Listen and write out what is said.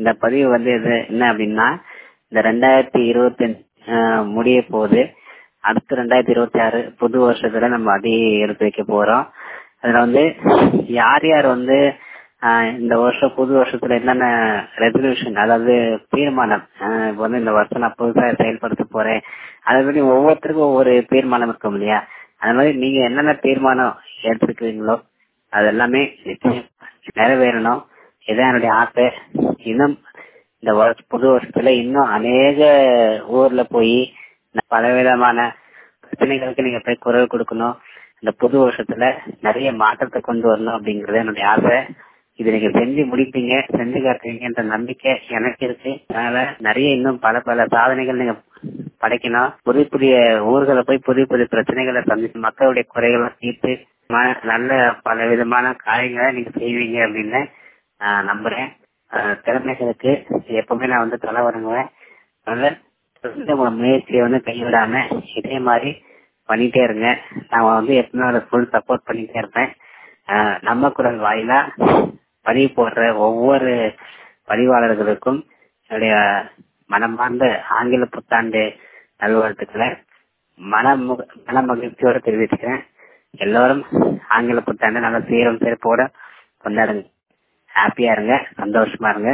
இந்த பதிவு வந்து இது என்ன அப்படின்னா இந்த ரெண்டாயிரத்தி இருபத்தி முடிய போகுது அடுத்து ரெண்டாயிரத்தி இருபத்தி ஆறு புது வருஷத்துல நம்ம அடி எடுத்து வைக்க போறோம் அதுல வந்து யார் யார் வந்து ஆஹ் இந்த வருஷம் புது வருஷத்துல என்னென்ன ரெசல்யூஷன் அதாவது தீர்மானம் ஆஹ் இப்ப வந்து இந்த வருஷம் நான் புதுசா செயல்படுத்த போறேன் அதை பத்தி ஒவ்வொருத்தருக்கும் ஒவ்வொரு தீர்மானம் இருக்கும் இல்லையா அந்த மாதிரி நீங்க என்னென்ன தீர்மானம் எடுத்துக்கிறீங்களோ அது எல்லாமே நிச்சயம் நிறைவேறணும் இதான் என்னுடைய ஆசை இன்னும் இந்த வருஷ புது வருஷத்துல இன்னும் அநேக ஊர்ல போய் பலவிதமான பிரச்சனைகளுக்கு நீங்க போய் குரல் கொடுக்கணும் இந்த புது வருஷத்துல நிறைய மாற்றத்தை கொண்டு வரணும் அப்படிங்கறது என்னுடைய ஆசை இது நீங்க செஞ்சு முடிப்பீங்க செஞ்சு காட்டுவீங்கன்ற நம்பிக்கை எனக்கு இருக்கு அதனால நிறைய இன்னும் பல பல சாதனைகள் நீங்க படைக்கணும் புதிய புதிய ஊர்களை போய் புதிய புதிய பிரச்சனைகளை சந்திச்சு மக்களுடைய குறைகளை தீர்த்து நல்ல பல விதமான காரியங்களை நீங்க செய்வீங்க அப்படின்னு நான் நம்புறேன் திறமைகளுக்கு எப்பவுமே நான் வந்து தலை வணங்குவேன் அதனால முயற்சியை வந்து கைவிடாம இதே மாதிரி பண்ணிட்டே இருங்க நான் வந்து எப்பவுமே ஃபுல் சப்போர்ட் பண்ணிட்டே இருப்பேன் நம்ம குரல் வாயிலா பதிவு போடுற ஒவ்வொரு பதிவாளர்களுக்கும் என்னுடைய மனமார்ந்த ஆங்கில புத்தாண்டு நல்வாழ்த்துக்களை மன மன மகிழ்ச்சியோட தெரிவிச்சுக்கிறேன் எல்லோரும் ஆங்கில புத்தாண்டு நல்ல சீரம் சிறப்போட கொண்டாடுங்க ஹாப்பியா இருங்க சந்தோஷமா இருங்க